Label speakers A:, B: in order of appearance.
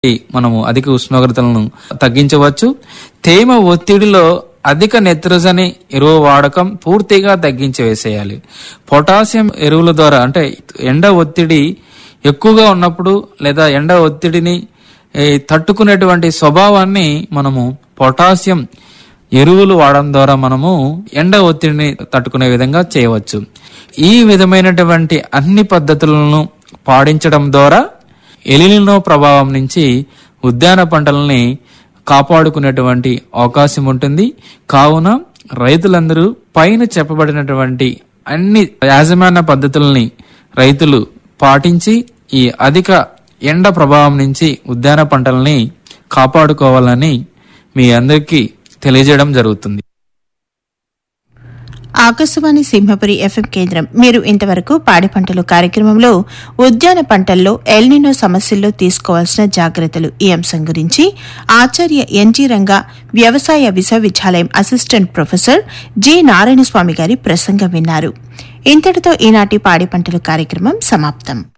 A: మనము అధిక ఉష్ణోగ్రతలను తగ్గించవచ్చు తేమ ఒత్తిడిలో అధిక నెత్రజని ఎరువు వాడకం పూర్తిగా తగ్గించి వేసేయాలి పొటాషియం ఎరువుల ద్వారా అంటే ఎండ ఒత్తిడి ఎక్కువగా ఉన్నప్పుడు లేదా ఎండ ఒత్తిడిని ఏ, తట్టుకునేటువంటి స్వభావాన్ని మనము పొటాషియం ఎరువులు వాడడం ద్వారా మనము ఎండ ఒత్తిడిని తట్టుకునే విధంగా చేయవచ్చు ఈ విధమైనటువంటి అన్ని పద్ధతులను పాటించడం ద్వారా ఎలినో ప్రభావం నుంచి ఉద్యాన పంటలని కాపాడుకునేటువంటి అవకాశం ఉంటుంది కావున రైతులందరూ పైన చెప్పబడినటువంటి అన్ని యాజమాన్య పద్ధతుల్ని రైతులు పాటించి ఈ అధిక ఎండ ప్రభావం నుంచి ఉద్యాన పంటలని కాపాడుకోవాలని మీ అందరికీ తెలియజేయడం జరుగుతుంది
B: ఆకాశవాణి సింహపురి ఎఫ్ఎం కేంద్రం మీరు ఇంతవరకు పాడి పంటలు కార్యక్రమంలో ఉద్యాన పంటల్లో ఎల్నినో సమస్యల్లో తీసుకోవాల్సిన జాగ్రత్తలు ఈ అంశం గురించి ఆచార్య ఎన్జీ రంగా వ్యవసాయ విశ్వవిద్యాలయం అసిస్టెంట్ ప్రొఫెసర్ జి నారాయణస్వామి గారి ప్రసంగం విన్నారు ఇంతటితో ఈనాటి పాడి పంటలు కార్యక్రమం సమాప్తం